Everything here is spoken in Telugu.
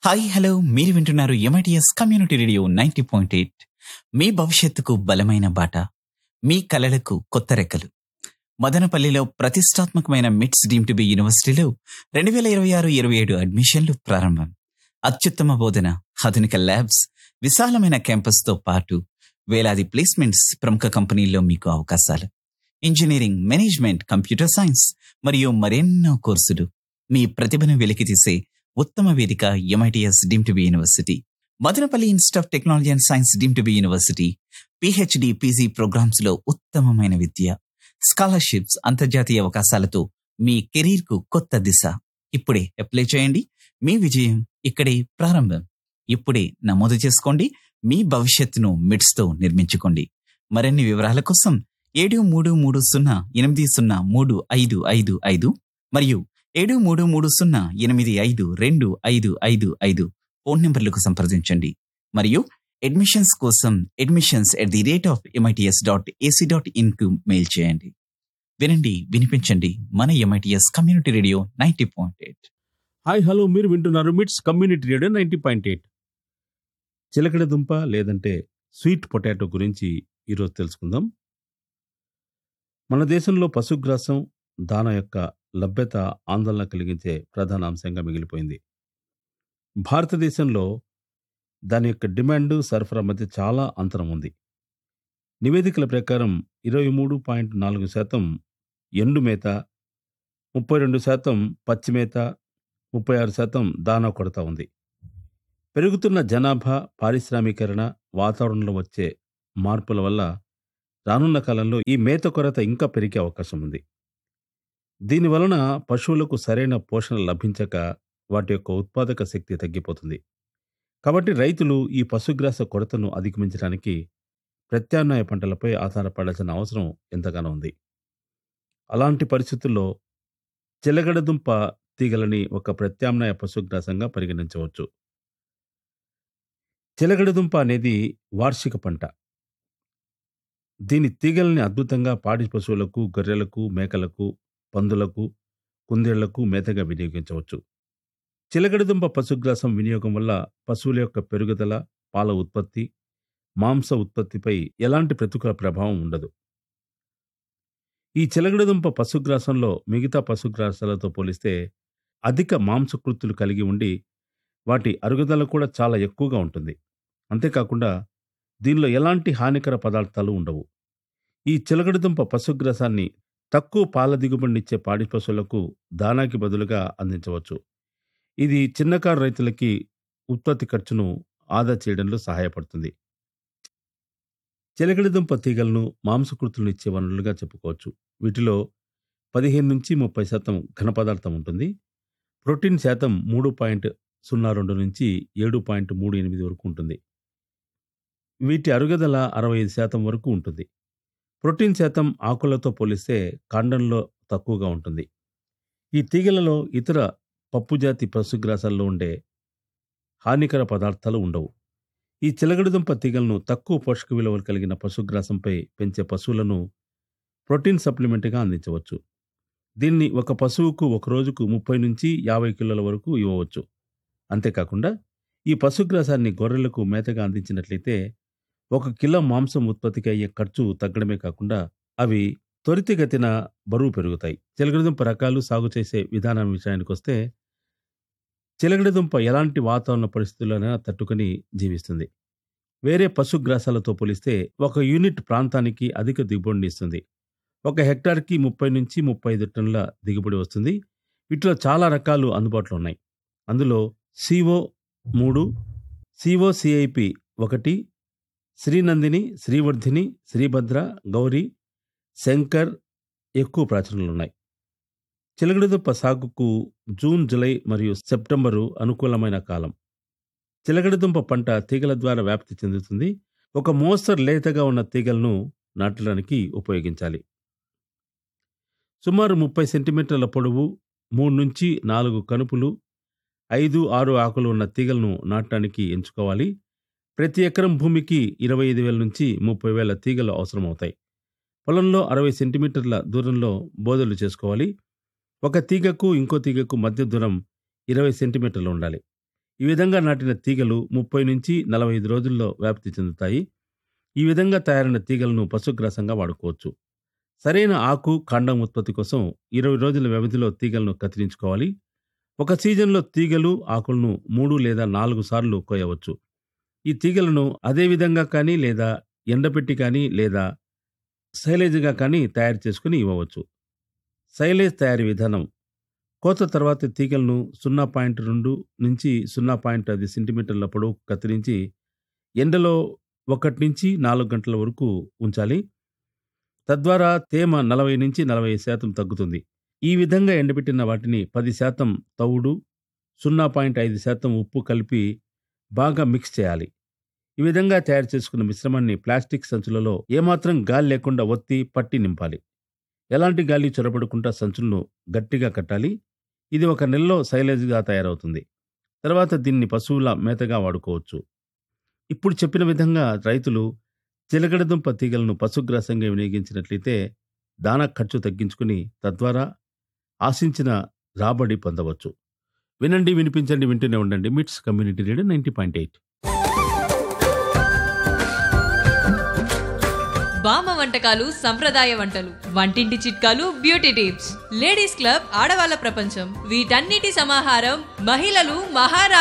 హాయ్ హలో మీరు వింటున్నారు MITS community radio ninety point eight మీ భవిష్యత్తుకు బలమైన బాట మీ కలలకు కొత్త రెక్కలు మదనపల్లిలో ప్రతిష్టాత్మకమైన మిట్స్ డీమ్ టు బి యూనివర్సిటీలో రెండు వేల ఇరవై ఆరు ఇరవై ఏడు అడ్మిషన్లు ప్రారంభం అత్యుత్తమ బోధన ఆధునిక ల్యాబ్స్ విశాలమైన క్యాంపస్తో పాటు వేలాది ప్లేస్మెంట్స్ ప్రముఖ కంపెనీల్లో మీకు అవకాశాలు ఇంజనీరింగ్ మేనేజ్మెంట్ కంప్యూటర్ సైన్స్ మరియు మరెన్నో కోర్సులు మీ ప్రతిభను వెలికితీసే ఉత్తమ వేదిక MITS deem to be university Madanapalle institute of technology and science deem to be university PhD PG programmes లో ఉత్తమమైన విద్య స్కాలర్షిప్స్ అంతర్జాతీయ అవకాశాలతో మీ కెరీర్ కు కొత్త దిశ ఇప్పుడే అప్లై చేయండి మీ విజయం ఇక్కడే ప్రారంభం ఇప్పుడే నమోదు చేసుకోండి మీ భవిష్యత్తును మిడ్స్ తో నిర్మించుకోండి మరిన్ని వివరాల కోసం ఏడు మూడు మూడు సున్నా ఎనిమిది సున్నా మూడు ఐదు ఐదు ఐదు మరియు ఏడు మూడు మూడు సున్నా ఎనిమిది ఐదు రెండు ఐదు ఐదు ఐదు ఫోన్ నంబర్లకు సంప్రదించండి మరియు అడ్మిషన్స్ కోసం admissions at the rate of MITS dot AC dot in కు మెయిల్ చేయండి వినండి వినిపించండి మన MITS community radio ninety point eight hi hello మీరు వింటున్నారు MITS community radio ninety point eight చిలకడ దుంప లేదంటే స్వీట్ పొటాటో గురించి ఈరోజు తెలుసుకుందాం మన దేశంలో పశుగ్రాసం దాన యొక్క లభ్యత ఆందోళన కలిగించే ప్రధాన అంశంగా మిగిలిపోయింది భారతదేశంలో దాని యొక్క డిమాండ్ సరఫరా మధ్య చాలా అంతరం ఉంది నివేదికల ప్రకారం ఇరవై మూడు పాయింట్ నాలుగు శాతం ఎండు మేత ముప్పై రెండు శాతం పచ్చి మేత ముప్పై ఆరు శాతం దానా కొరత ఉంది పెరుగుతున్న జనాభా పారిశ్రామీకరణ వాతావరణంలో వచ్చే మార్పుల వల్ల రానున్న కాలంలో ఈ మేత కొరత ఇంకా పెరిగే అవకాశం ఉంది దీనివలన పశువులకు సరైన పోషణ లభించక వాటి యొక్క ఉత్పాదక శక్తి తగ్గిపోతుంది కాబట్టి రైతులు ఈ పశుగ్రాస కొరతను అధిగమించడానికి ప్రత్యామ్నాయ పంటలపై ఆధారపడాల్సిన అవసరం ఎంతగానో ఉంది అలాంటి పరిస్థితుల్లో చిలగడదుంప తీగలని ఒక ప్రత్యామ్నాయ పశుగ్రాసంగా పరిగణించవచ్చు చిలగడదుంప అనేది వార్షిక పంట దీని తీగల్ని అద్భుతంగా పాడి పశువులకు గొర్రెలకు మేకలకు పందులకు కుందేళ్లకు మేతగా వినియోగించవచ్చు చిలకడదుంప పశుగ్రాసం వినియోగం వల్ల పశువుల యొక్క పెరుగుదల పాల ఉత్పత్తి మాంస ఉత్పత్తిపై ఎలాంటి ప్రతికూల ప్రభావం ఉండదు ఈ చిలకడదుంప పశుగ్రాసంలో మిగతా పశుగ్రాసాలతో పోలిస్తే అధిక మాంసకృతులు కలిగి ఉండి వాటి అరుగుదల కూడా చాలా ఎక్కువగా ఉంటుంది అంతేకాకుండా దీనిలో ఎలాంటి హానికర పదార్థాలు ఉండవు ఈ చిలకడదుంప పశుగ్రాసాన్ని తక్కువ పాల దిగుబడినిచ్చే పాడి పశువులకు దానాకి బదులుగా అందించవచ్చు ఇది చిన్నకారు రైతులకి ఉత్పత్తి ఖర్చును ఆదా చేయడంలో సహాయపడుతుంది చిలకడదుంప తీగలను మాంసకృతులను ఇచ్చే వనరులుగా చెప్పుకోవచ్చు వీటిలో పదిహేను నుంచి ముప్పై శాతం ఘన పదార్థం ఉంటుంది ప్రోటీన్ శాతం మూడు పాయింట్ సున్నా రెండు నుంచి ఏడు పాయింట్ మూడు ఎనిమిది వరకు ఉంటుంది వీటి అరుగుదల అరవై ఐదు శాతం వరకు ఉంటుంది ప్రోటీన్ శాతం ఆకులతో పోలిస్తే కాండంలో తక్కువగా ఉంటుంది ఈ తీగలలో ఇతర పప్పుజాతి పశుగ్రాసాల్లో ఉండే హానికర పదార్థాలు ఉండవు ఈ చిలగడదుంప తీగలను తక్కువ పోషక విలువలు కలిగిన పశుగ్రాసంపై పెంచే పశువులను ప్రోటీన్ సప్లిమెంట్గా అందించవచ్చు దీన్ని ఒక పశువుకు ఒక రోజుకు ముప్పై నుంచి యాభై కిలోల వరకు ఇవ్వవచ్చు అంతేకాకుండా ఈ పశుగ్రాసాన్ని గొర్రెలకు మేతగా అందించినట్లయితే ఒక కిలో మాంసం ఉత్పత్తికి అయ్యే ఖర్చు తగ్గడమే కాకుండా అవి త్వరితగతిన బరువు పెరుగుతాయి చిలకడదుంప రకాలు సాగు చేసే విధానం విషయానికి వస్తే చిలకడదుంప ఎలాంటి వాతావరణ పరిస్థితుల్లోనైనా తట్టుకొని జీవిస్తుంది వేరే పశుగ్రాసాలతో పోలిస్తే ఒక యూనిట్ ప్రాంతానికి అధిక దిగుబడిని ఇస్తుంది ఒక హెక్టార్కి ముప్పై నుంచి ముప్పై ఐదు టన్నుల దిగుబడి వస్తుంది వీటిలో చాలా రకాలు అందుబాటులో ఉన్నాయి అందులో సిఓ మూడు సిఓ సిఐపి ఒకటి శ్రీనందిని శ్రీవర్ధిని శ్రీభద్ర గౌరీ శంకర్ ఎక్కువ ప్రాచుర్యంలో ఉన్నాయి చిలకడదుంప సాగుకు జూన్ జూలై మరియు సెప్టెంబరు అనుకూలమైన కాలం చిలకడదుంప పంట తీగల ద్వారా వ్యాప్తి చెందుతుంది ఒక మోస్తరు లేతగా ఉన్న తీగలను నాటడానికి ఉపయోగించాలి సుమారు ముప్పై సెంటీమీటర్ల పొడవు మూడు నుంచి నాలుగు కనుపులు ఐదు ఆరు ఆకులు ఉన్న తీగలను నాటడానికి ఎంచుకోవాలి ప్రతి ఎకరం భూమికి ఇరవై ఐదు వేల నుంచి ముప్పై వేల తీగలు అవసరమవుతాయి పొలంలో అరవై సెంటీమీటర్ల దూరంలో బోదలు చేసుకోవాలి ఒక తీగకు ఇంకో తీగకు మధ్య దూరం ఇరవై సెంటీమీటర్లు ఉండాలి ఈ విధంగా నాటిన తీగలు ముప్పై నుంచి నలభై ఐదు రోజుల్లో వ్యాప్తి చెందుతాయి ఈ విధంగా తయారైన తీగలను పశుగ్రాసంగా వాడుకోవచ్చు సరైన ఆకు కాండం ఉత్పత్తి కోసం ఇరవై రోజుల వ్యవధిలో తీగలను కత్తిరించుకోవాలి ఒక సీజన్లో తీగలు ఆకులను మూడు లేదా నాలుగు సార్లు కోయవచ్చు ఈ తీగలను అదే విధంగా కానీ లేదా ఎండపెట్టి కానీ లేదా సైలేజ్గా కానీ తయారు చేసుకుని ఇవ్వవచ్చు సైలేజ్ తయారీ విధానం కోత తర్వాత తీగలను సున్నా పాయింట్ రెండు నుంచి సున్నా పాయింట్ ఐదు సెంటీమీటర్ల పొడవు కత్తిరించి ఎండలో ఒకటి నుంచి నాలుగు గంటల వరకు ఉంచాలి తద్వారా తేమ నలభై నుంచి నలభై శాతం తగ్గుతుంది ఈ విధంగా ఎండబెట్టిన వాటిని పది శాతం తవుడు సున్నా పాయింట్ ఐదు శాతం ఉప్పు కలిపి బాగా మిక్స్ చేయాలి ఈ విధంగా తయారు చేసుకున్న మిశ్రమాన్ని ప్లాస్టిక్ సంచులలో ఏమాత్రం గాలి లేకుండా ఒత్తి పట్టి నింపాలి ఎలాంటి గాలి చొరబడకుండా సంచులను గట్టిగా కట్టాలి ఇది ఒక నెలలో సైలేజ్గా తయారవుతుంది తర్వాత దీన్ని పశువుల మేతగా వాడుకోవచ్చు ఇప్పుడు చెప్పిన విధంగా రైతులు చిలకడదుంప తీగలను పశుగ్రాసంగా వినియోగించినట్లయితే దానా ఖర్చు తగ్గించుకుని తద్వారా ఆశించిన రాబడి పొందవచ్చు వినండి వినిపించండి వింటూనే ఉండండి MITS community radio ninety point eight బామ్మ వంటకాలు సంప్రదాయ వంటలు వంటింటి చిట్కాలు బ్యూటీ టిప్స్ లేడీస్ క్లబ్ ఆడవాళ్ళ ప్రపంచం వీటన్నిటి సమాహారం మహిళలు మహారా